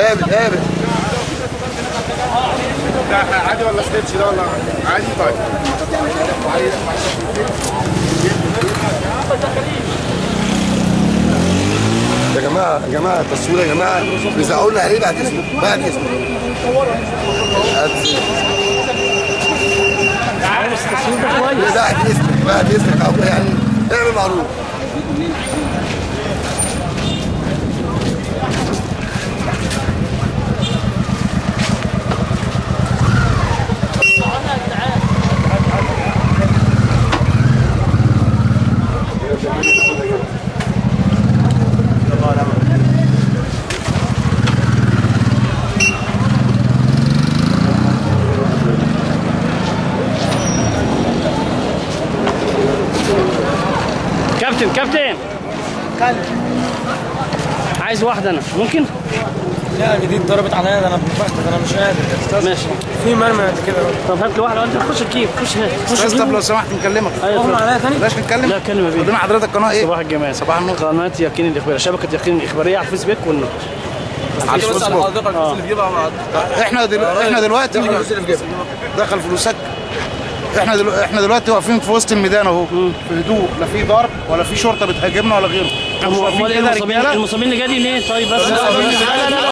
قابل قابل ده عادي ولا ستيتش ده ولا عادي طيب يا جماعه يا جماعه التصوير يا جماعه بيزعقوا لنا عليه بعد اسمه بعد اسمه بعد اسمه بس التصوير ده كويس بعد اسمك بعد اسمك أو يعني اعمل معروف كابتن كابتن عايز واحدة أنا ممكن؟ لا دي ضربت عليا ده انا بفخت انا مش قادر ماشي في مرمى قد كده طب هات لي واحدة وأنت خش الكيف خش هنا خش استاذ طب الكيف. لو سمحت نكلمك أيوة هم اتفضل. عليا تاني بلاش نتكلم لا كلمة بيه قدام حضرتك قناه ايه؟ صباح الجمال صباح النور قناة يقين الإخبارية شبكة يقين الإخبارية على الفيسبوك والنت على الفيسبوك اه احنا دل... احنا دلوقتي دخل فلوسك احنا دلو... احنا دلوقتي واقفين في وسط الميدان اهو في هدوء لا في ضرب ولا في شرطه بتهاجمنا ولا غيره مش واقفين امال ايه كده المصابين رجاله المصابين اللي جاي منين طيب بس